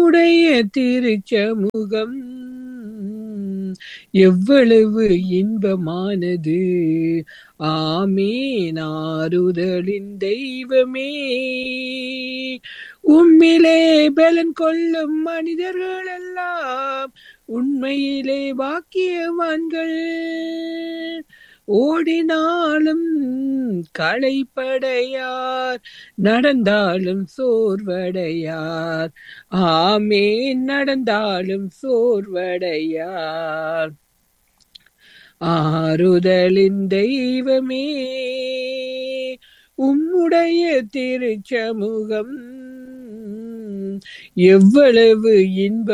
உம்முடைய திருச்சமுகம் எவ்வளவு இன்பமானது ஆமீன் ஆறுதலின் தெய்வமே உம்மிலே பலன் கொள்ளும் மனிதர்கள் எல்லாம் உண்மையிலே வாக்கியவான்கள் ஓடினாலும் களைப்படையார் நடந்தாலும் சோர்வடையார் ஆமேன் நடந்தாலும் சோர்வடையார் ஆறுதலின் தெய்வமே உம்முடைய திருச்சமுகம் எவ்வளவு இன்ப